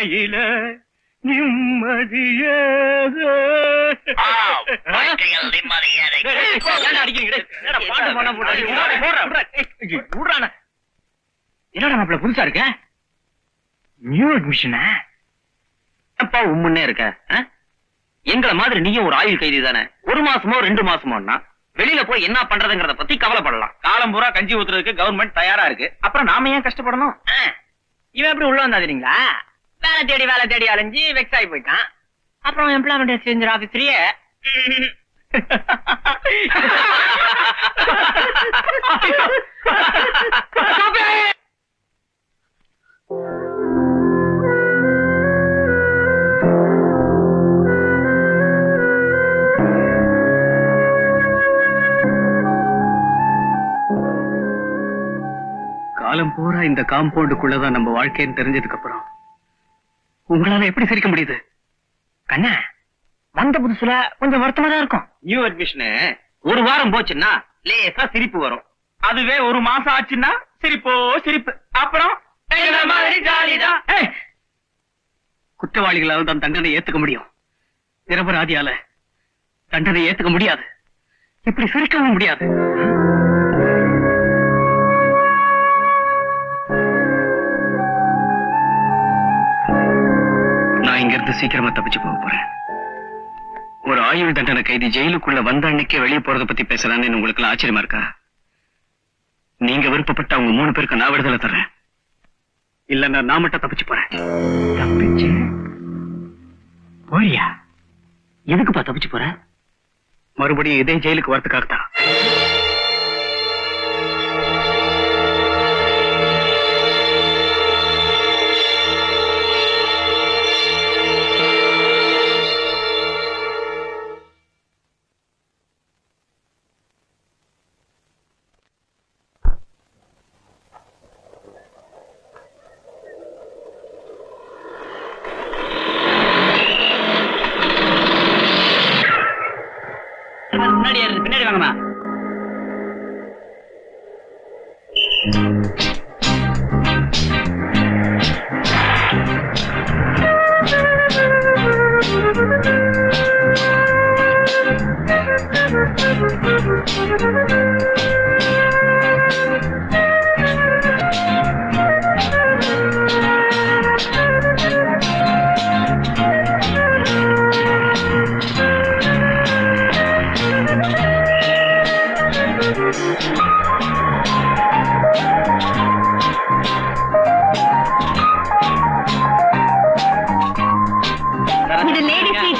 வாழ்க்கையில நிம்மதியேது ஆ, வாழ்க்கையில் நிம்மதியே டேய், டேய், டேய், ஏன்டா அடிக்கிறீங்க? டேய், என்னடா பாட்டு பாடாம போட்டு அடிக்கிறீங்க? டேய், போடுறா, போடுறா. ஏய், விட்றானே. என்னடா மாப்பிள்ள புதுசா இருக்க நியூ அட்மிஷனா அப்பா உம்முன்னே இருக்க ஆ? எங்களை மாதிரி நீயும் ஒரு ஆயுள் கைதி தானே ஒரு மாசமோ ரெண்டு மாசமோன்னா வெளியில போய் என்ன பண்றதுங்கறத பத்தி கவலைப்படலாம் காலம் பூரா கஞ்சி ஊத்துறதுக்கு கவர்மெண்ட் தயாரா இருக்கு அப்புறம் நாம ஏன் கஷ்டப்படணும் ஆ. இவன் எப்படி உள்ள வந்தாதீங்களா வேலை தேடி வேலை தேடி அலைஞ்சு வெக்ஸ் ஆகி போயிட்டான் அப்புறம் எம்ப்ளாய்மெண்ட் எக்ஸ்சேஞ்ச் ஆபீஸ்லயே காலம் பூரா இந்த காம்பவுண்டுக்குள்ளதான் நம்ம வாழ்க்கைன்னு தெரிஞ்சதுக்கு அப்புறம் உங்களால எப்படி சிரிக்க முடியுது கண்ணா வந்த புதுசுல கொஞ்சம் வருத்தமா தான் இருக்கும் நியூ அட்மிஷன் ஒரு வாரம் போச்சுன்னா லேசா சிரிப்பு வரும் அதுவே ஒரு மாசம் ஆச்சுன்னா சிரிப்போ சிரிப்பு அப்புறம் எங்களை மாதிரி ஜாலிதான் ஏய், குற்றவாளிகளால் தான் தண்டனை ஏத்துக்க முடியும் நிரபராதியால தண்டனை ஏத்துக்க முடியாது இப்படி சிரிக்கவும் முடியாது நான் இங்க இருந்து சீக்கிரமா தப்பிச்சு போக போறேன் ஒரு ஆயுள் தண்டனை கைதி ஜெயிலுக்குள்ள வந்த அன்னைக்கே வெளியே போறத பத்தி பேசலான்னு உங்களுக்கு எல்லாம் ஆச்சரியமா இருக்கா நீங்க விருப்பப்பட்ட அவங்க மூணு பேருக்கு நான் விடுதலை தர்றேன் இல்லன்னா நான் மட்டும் தப்பிச்சு போறேன் தப்பிச்சு போறியா எதுக்குப்பா தப்பிச்சு போற மறுபடியும் இதே ஜெயிலுக்கு வரதுக்காகத்தான் முன்னாடி பின்னாடி வாங்கம்மா இது lady seat.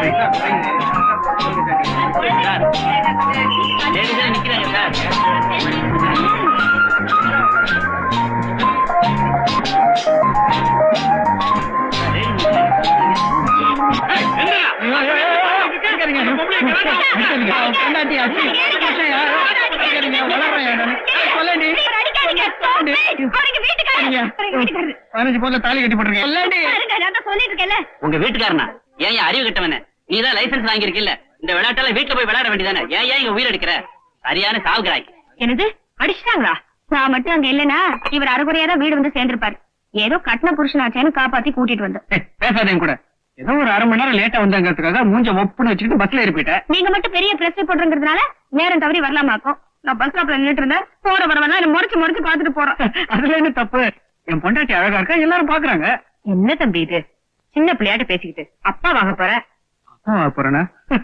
பதினஞ்சு போல தாலி கட்டி போட்டுருக்கேன் உங்க வீட்டுக்காரனா ஏன் ஏன் அறிவு கட்டவன நீ தான் லைசென்ஸ் வாங்கியிருக்கில்ல இந்த விளையாட்டெல்லாம் வீட்டுல போய் விளையாட வேண்டியதானே ஏன் ஏன் இங்க உயிர் எடுக்கிற சரியான சாவுகிறாய் என்னது அடிச்சிட்டாங்களா நான் மட்டும் அங்க இல்லனா இவர் அரைகுறையா தான் வீடு வந்து சேர்ந்திருப்பாரு ஏதோ கட்டின புருஷனாச்சேன்னு காப்பாத்தி கூட்டிட்டு வந்தோம் ஏய், பேசாதேன் கூட ஏதோ ஒரு அரை மணி நேரம் லேட்டா வந்தாங்கிறதுக்காக மூஞ்ச ஒப்புன்னு வச்சுக்கிட்டு பஸ்ல ஏறி போயிட்டேன் நீங்க மட்டும் பெரிய பிரஸ் போடுறதுனால நேரம் தவறி வரலாமாக்கும் நான் பஸ் ஸ்டாப்ல நின்னுட்டு இருந்தேன் போற வரவனா என்ன முறைச்சு முறைச்சு பாத்துட்டு போறோம் அதுல என்ன தப்பு என் பொண்டாட்டி அழகா இருக்கா எல்லாரும் பாக்குறாங்க என்ன தம்பி இது சின்ன பிள்ளையாட்ட பேசிக்கிட்டு அப்பா வாங்க போற போறேன்னா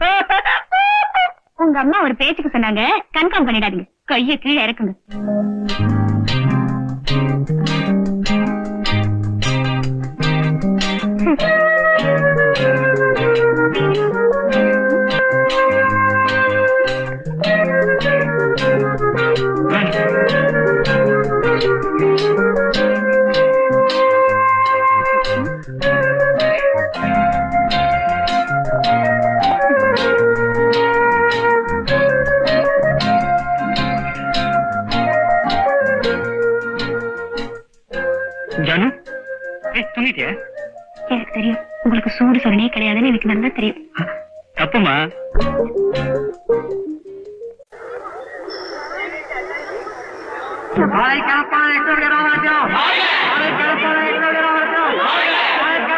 உங்க அம்மா ஒரு பேச்சுக்கு சொன்னாங்க கன்ஃபார்ம் பண்ணிடாதீங்க கைய கீழே இறக்குங்க ஜானு ஏய் தூங்கிட்டியா எனக்கு தெரியும் உங்களுக்கு சூடு சொரணே கிடையாதுன்னு எனக்கு நல்லா தெரியும் தப்புமா வாழைக்கலப்பான எக்ஸோட ராஜா வாழைக்கலப்பான எக்ஸோட ராஜா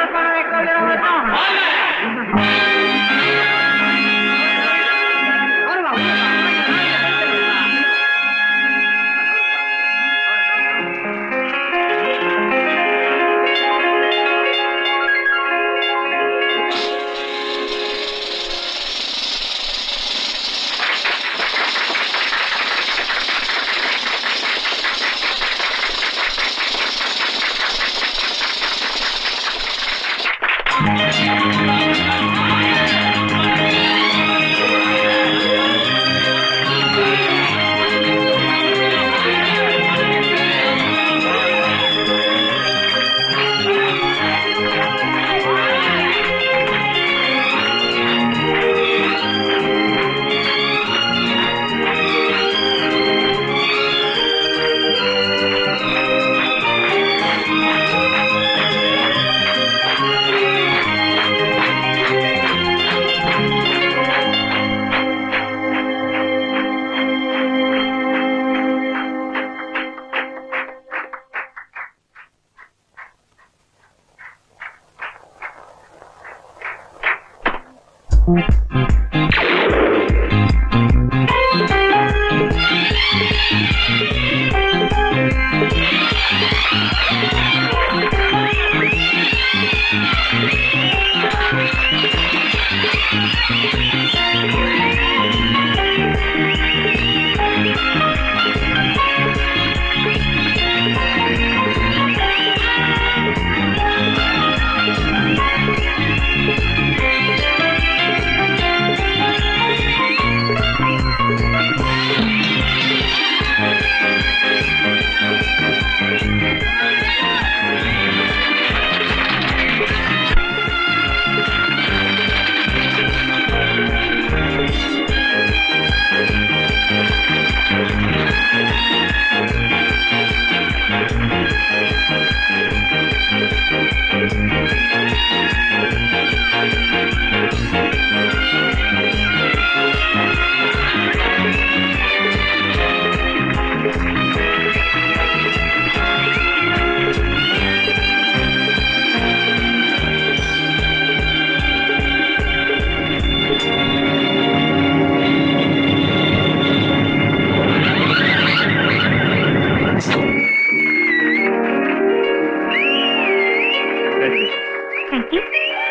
தேங்க்யூ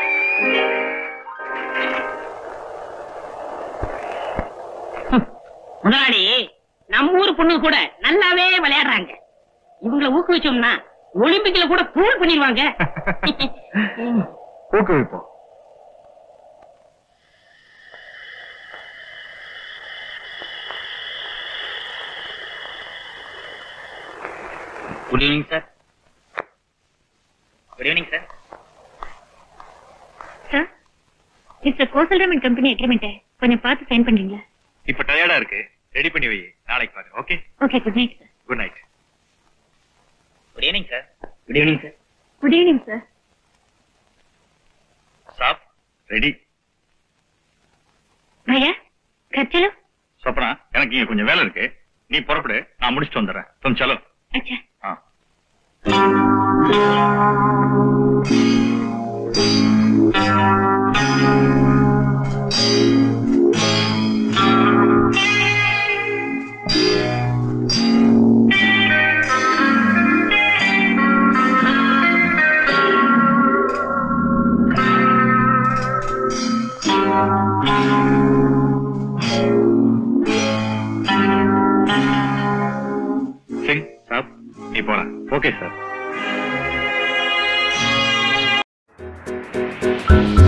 முதலாளி நம்ம ஊர் பொண்ணு கூட நல்லாவே விளையாடுறாங்க இவங்களை ஊக்குவிச்சோம்னா ஒலிம்பிக்ல கூட ப்ரூவ் பண்ணிடுவாங்க ஊக்குவிப்போம் good evening sir good evening sir sir mister Kosalraman company agreement கொஞ்சம் பார்த்து சைன் பண்றீங்களா இப்ப டயர்டா இருக்கு ரெடி பண்ணி வை நாளைக்கு பாரு okay okay good night sir good night good evening sir good evening sir good evening sir சாப் ரெடி भैया घर चलो சொப்பனா எனக்கு இங்க கொஞ்சம் வேலை இருக்கு நீ புறப்படு நான் முடிச்சுட்டு வந்துடுறேன் தும் சலோ अच्छा ஆ சிங் சாப் நீ போலாம் ஓகே சார்